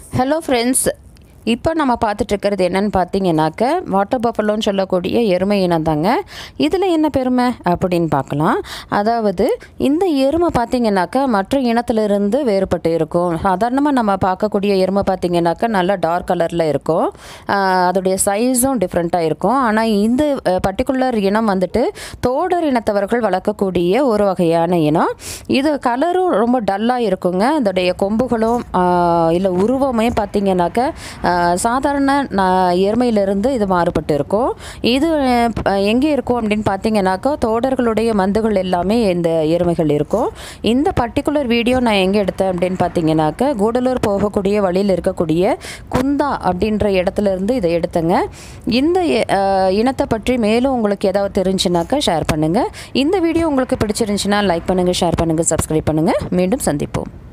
hello friends இப்போ நம்ம பார்த்துட்டு இருக்கிறது என்னன்னு பார்த்தீங்கன்னாக்க வாட்டர் பஃபலோன்னு சொல்லக்கூடிய எருமை இனம் தாங்க இதில் என்ன பெருமை அப்படின்னு பார்க்கலாம் அதாவது இந்த எருமை பார்த்தீங்கன்னாக்கா மற்ற இனத்திலிருந்து வேறுபட்டு இருக்கும் சாதாரணமாக நம்ம பார்க்கக்கூடிய எருமை பார்த்தீங்கன்னாக்கா நல்லா டார்க் கலரில் இருக்கும் ஆஹ் அதோடைய சைஸும் டிஃப்ரெண்ட்டாக இருக்கும் ஆனால் இந்த பர்டிகுலர் இனம் வந்துட்டு தோடர் இனத்தவர்கள் வளர்க்கக்கூடிய ஒரு வகையான இனம் இது கலரும் ரொம்ப டல்லாக இருக்குங்க அதோடைய கொம்புகளும் இல்லை உருவமே பார்த்தீங்கன்னாக்க ஆஹ் சாதாரண ந- எருமையிலிருந்து இது மாறுபட்டு இருக்கும் இது அஹ், எங்கே இருக்கும் அப்படின்னு பார்த்தீங்கன்னாக்கா தோடர்களுடைய மந்துகள் எல்லாமே இந்த எருமைகள் இருக்கும் இந்த பர்டிகுலர் வீடியோ நான் எங்கே எடுத்தேன் அப்படின்னு பார்த்தீங்கன்னாக்கா கூடலூர் போகக்கூடிய வழியில் இருக்கக்கூடிய குந்தா அப்படின்ற இடத்துல இருந்து இதை எடுத்தேங்க இந்த அஹ், இனத்தை பற்றி மேலும் உங்களுக்கு ஏதாவது தெரிஞ்சுனாக்கா ஷேர் பண்ணுங்கள் இந்த வீடியோ உங்களுக்கு பிடிச்சிருந்துச்சுன்னா லைக் பண்ணுங்கள் ஷேர் பண்ணுங்கள் சப்ஸ்கிரைப் பண்ணுங்கள் மீண்டும் சந்திப்போம்